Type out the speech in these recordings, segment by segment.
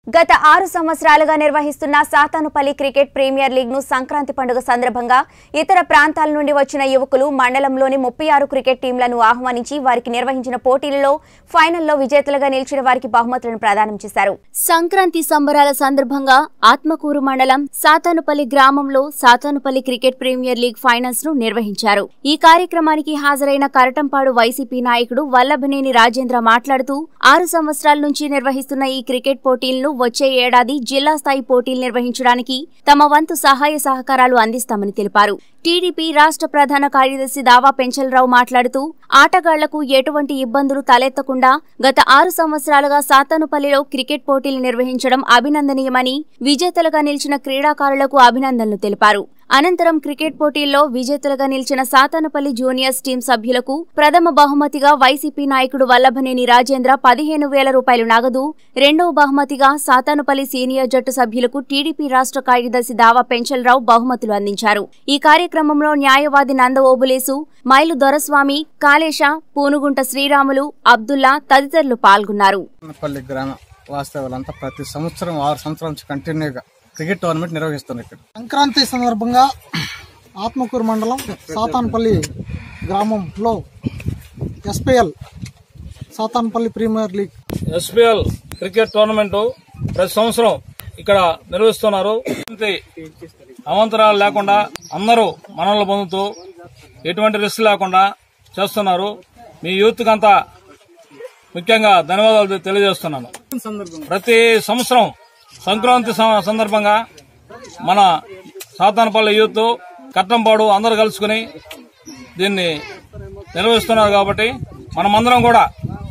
గత ఆరు సంవత్సరాలుగా నిర్వహిస్తున్న సాతానుపల్లి క్రికెట్ ప్రీమియర్ లీగ్ ను సంక్రాంతి పండుగ సందర్భంగా ఇతర ప్రాంతాల నుండి వచ్చిన యువకులు మండలంలోని ముప్పై ఆరు క్రికెట్ టీంలను ఆహ్వానించి వారికి నిర్వహించిన పోటీలలో ఫైనల్లో విజేతలుగా నిలిచిన వారికి బహుమతులను ప్రదానం చేశారు సంక్రాంతి సంబరాల సందర్భంగా ఆత్మకూరు మండలం సాతానుపల్లి గ్రామంలో Satanupalli cricket premier league finals ను నిర్వహించారు ఈ కార్యక్రమానికి హాజరైన కరటంపాడు వైసీపీ నాయకుడు వల్లభనేని రాజేంద్ర మాట్లాడుతూ ఆరు సంవత్సరాల నుంచి నిర్వహిస్తున్న ఈ క్రికెట్ పోటీలను వచ్చే ఏడాది జిల్లా స్థాయి పోటీలు నిర్వహించడానికి తమ వంతు సహాయ సహకారాలు అందిస్తామని తెలిపారు టీడీపీ రాష్ట్ర ప్రధాన కార్యదర్శి దావా పెంచలరావు మాట్లాడుతూ ఆటగాళ్లకు ఎటువంటి ఇబ్బందులు తలెత్తకుండా గత ఆరు సంవత్సరాలుగా సాతానుపల్లిలో క్రికెట్ పోటీలు నిర్వహించడం అభినందనీయమని విజేతలుగా నిలిచిన క్రీడాకారులకు అభినందనలు తెలిపారు అనంతరం క్రికెట్ పోటీల్లో విజేతలుగా నిలిచిన సాతానపల్లి జూనియర్స్ టీం సభ్యులకు ప్రథమ బహుమతిగా వైసీపీ నాయకుడు వల్లభనేని రాజేంద్ర పదిహేను వేల రూపాయలు నగదు రెండవ బహుమతిగా సాతానుపల్లి సీనియర్ జట్టు సభ్యులకు టీడీపీ రాష్ట్ర కార్యదర్శి దావా పెంచలరావు బహుమతులు అందించారు ఈ కార్యక్రమంలో న్యాయవాది నంద ఓబులేసు మైలు దొరస్వామి కాళేశ పూనుగుంట శ్రీరాములు అబ్దుల్లా తదితరులు పాల్గొన్నారు పల్లి గ్రామ వాస్తవాలంతా ప్రతి సంవత్సరం ఆరు సంవత్సరాల నుంచి కంటిన్యూగా క్రికెట్ టోర్నమెంట్ నిర్వహిస్తున్నారు ఇక్కడ సంక్రాంతి సందర్భంగా ఆత్మకూరు మండలం సాతాన్పల్లి గ్రామంలో SPL Satanpalli premier league SPL cricket tournament ప్రతి సంవత్సరం ఇక్కడ నిర్వహిస్తున్నారు ఎటువంటి అవంతరాలు లేకుండా అందరూ మనల్ని పొందుతూ ఎటువంటి రిస్క్ లేకుండా చేస్తున్నారు మీ యూత్ అంతా ముఖ్యంగా ధన్యవాదాలు తెలియజేస్తున్నాను ప్రతి సంవత్సరం సంక్రాంతి సం- సందర్భంగా మన సాతానపల్లి యూత్ కట్టంపాడు అందరూ కలుసుకుని దీన్ని నిర్వహిస్తున్నారు కాబట్టి మనమందరం కూడా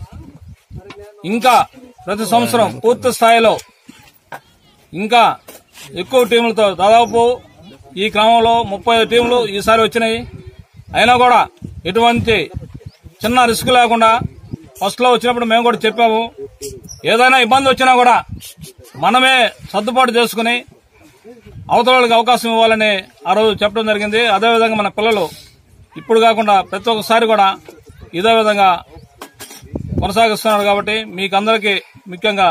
ఇంకా ప్రతి సంవత్సరం పూర్తి స్థాయిలో ఇంకా ఎక్కువ టీములతో దాదాపు ఈ క్రమంలో ముప్పై టీంలు ఈసారి వచ్చినాయి అయినా కూడా ఎటువంటి చిన్న రిస్క్ లేకుండా ఫస్ట్ లో వచ్చినప్పుడు మేము కూడా చెప్పాము ఏదైనా ఇబ్బంది వచ్చినా కూడా మనమే సర్దుబాటు చేసుకుని అవతల వాళ్ళకి అవకాశం ఇవ్వాలని ఆ రోజు చెప్పడం జరిగింది అదేవిధంగా మన పిల్లలు ఇప్పుడు కాకుండా ప్రతి ఒక్కసారి కూడా ఇదే విధంగా కొనసాగిస్తున్నారు కాబట్టి మీకు అందరికీ ముఖ్యంగా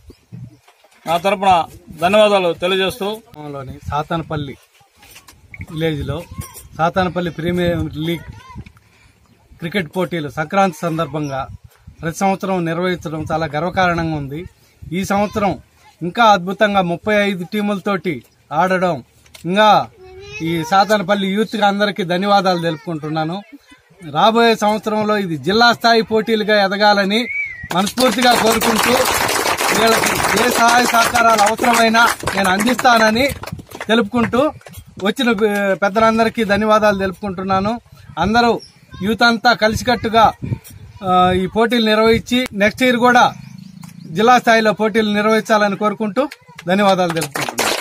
నా తరపున ధన్యవాదాలు తెలియజేస్తూ గ్రామంలోని సాతానపల్లి విలేజ్లో సాతానపల్లి ప్రీమియర్ లీగ్ క్రికెట్ పోటీలు సంక్రాంతి సందర్భంగా ప్రతి సంవత్సరం నిర్వహించడం చాలా గర్వకారణంగా ఉంది ఈ సంవత్సరం ఇంకా అద్భుతంగా ముప్పై ఐదు టీములతోటి ఆడడం ఇంకా ఈ సాతానపల్లి యూత్కి అందరికీ ధన్యవాదాలు తెలుపుకుంటున్నాను రాబోయే సంవత్సరంలో ఇది జిల్లా స్థాయి పోటీలుగా ఎదగాలని మనస్ఫూర్తిగా కోరుకుంటూ వీళ్ళకి ఏ సహాయ సహకారాలు అవసరమైనా నేను అందిస్తానని తెలుపుకుంటూ వచ్చిన పె- పెద్దలందరికీ ధన్యవాదాలు తెలుపుకుంటున్నాను అందరూ యూత్ అంతా కలిసికట్టుగా ఆ, ఈ పోటీలు నిర్వహించి నెక్స్ట్ ఇయర్ కూడా జిల్లా స్థాయిలో పోటీలు నిర్వహించాలని కోరుకుంటూ ధన్యవాదాలు తెలుపుకుంటున్నాను